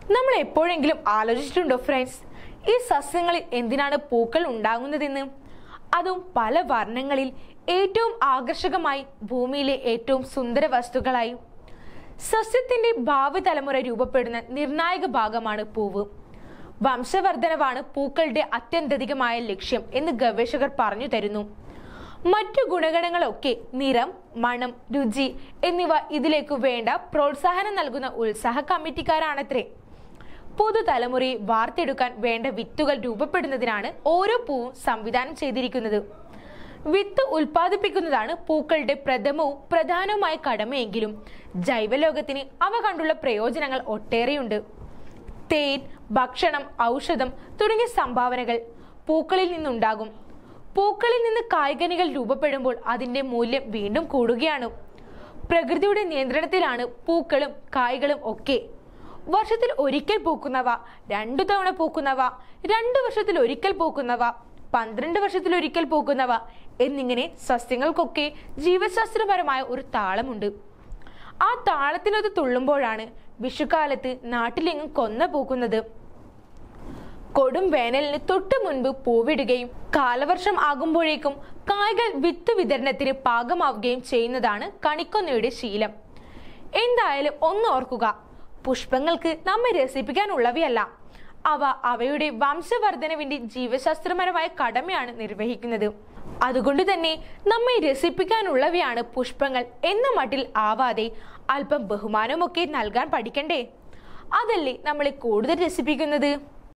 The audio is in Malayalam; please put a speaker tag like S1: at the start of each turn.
S1: നമ്മൾ എപ്പോഴെങ്കിലും ആലോചിച്ചിട്ടുണ്ടോ ഫ്രണ്ട്സ് ഈ സസ്യങ്ങളിൽ എന്തിനാണ് പൂക്കൾ ഉണ്ടാകുന്നതെന്ന് അതും പല വർണ്ണങ്ങളിൽ ഏറ്റവും ആകർഷകമായി ഭൂമിയിലെ ഏറ്റവും സുന്ദര വസ്തുക്കളായി സസ്യത്തിന്റെ ഭാവി തലമുറ രൂപപ്പെടുന്ന നിർണായക ഭാഗമാണ് പൂവ് വംശവർദ്ധനവാണ് പൂക്കളുടെ അത്യന്തധികമായ ലക്ഷ്യം എന്ന് ഗവേഷകർ പറഞ്ഞു തരുന്നു മറ്റു ഗുണഗണങ്ങളൊക്കെ നിറം മണം രുചി എന്നിവ ഇതിലേക്ക് വേണ്ട പ്രോത്സാഹനം നൽകുന്ന ഉത്സാഹ കമ്മിറ്റിക്കാരാണത്രേ പുതുതലമുറയെ വാർത്തെടുക്കാൻ വേണ്ട വിത്തുകൾ രൂപപ്പെടുന്നതിനാണ് ഓരോ പൂവും സംവിധാനം ചെയ്തിരിക്കുന്നത് വിത്ത് ഉൽപ്പാദിപ്പിക്കുന്നതാണ് പൂക്കളുടെ പ്രഥമവും പ്രധാനവുമായ കടമയെങ്കിലും ജൈവലോകത്തിന് അവ കണ്ടുള്ള പ്രയോജനങ്ങൾ ഒട്ടേറെയുണ്ട് തേൻ ഭക്ഷണം ഔഷധം തുടങ്ങിയ സംഭാവനകൾ പൂക്കളിൽ നിന്നുണ്ടാകും പൂക്കളിൽ നിന്ന് കായ്കനികൾ രൂപപ്പെടുമ്പോൾ അതിന്റെ മൂല്യം വീണ്ടും കൂടുകയാണ് പ്രകൃതിയുടെ നിയന്ത്രണത്തിലാണ് പൂക്കളും കായ്കളും ഒക്കെ വർഷത്തിൽ ഒരിക്കൽ പൂക്കുന്നവ രണ്ടു തവണ പൂക്കുന്നവ രണ്ടു വർഷത്തിൽ ഒരിക്കൽ പൂക്കുന്നവ പന്ത്രണ്ട് വർഷത്തിൽ ഒരിക്കൽ പൂക്കുന്നവ എന്നിങ്ങനെ സസ്യങ്ങൾക്കൊക്കെ ജീവശാസ്ത്രപരമായ ഒരു താളമുണ്ട് ആ താളത്തിനൊത്ത് തുള്ളുമ്പോഴാണ് വിഷുക്കാലത്ത് നാട്ടിലെങ്ങും കൊന്ന പൂക്കുന്നത് കൊടും വേനലിന് തൊട്ടു മുൻപ് പൂവിടുകയും കാലവർഷം ആകുമ്പോഴേക്കും കായ്കൾ വിത്ത് വിതരണത്തിന് പാകമാവുകയും ചെയ്യുന്നതാണ് കണിക്കൊന്നയുടെ ശീലം എന്തായാലും ഒന്ന് ഓർക്കുക പുഷ്പങ്ങൾക്ക് നമ്മെ രസിപ്പിക്കാനുള്ളവയല്ല അവ അവയുടെ വംശവർദ്ധനവിന്റെ ജീവശാസ്ത്രപരമായ കടമയാണ് നിർവഹിക്കുന്നത് അതുകൊണ്ട് തന്നെ നമ്മെ രസിപ്പിക്കാനുള്ളവയാണ് പുഷ്പങ്ങൾ എന്ന മട്ടിൽ ആവാതെ അല്പം ബഹുമാനമൊക്കെ നൽകാൻ പഠിക്കണ്ടേ അതല്ലേ നമ്മളെ കൂടുതൽ രസിപ്പിക്കുന്നത്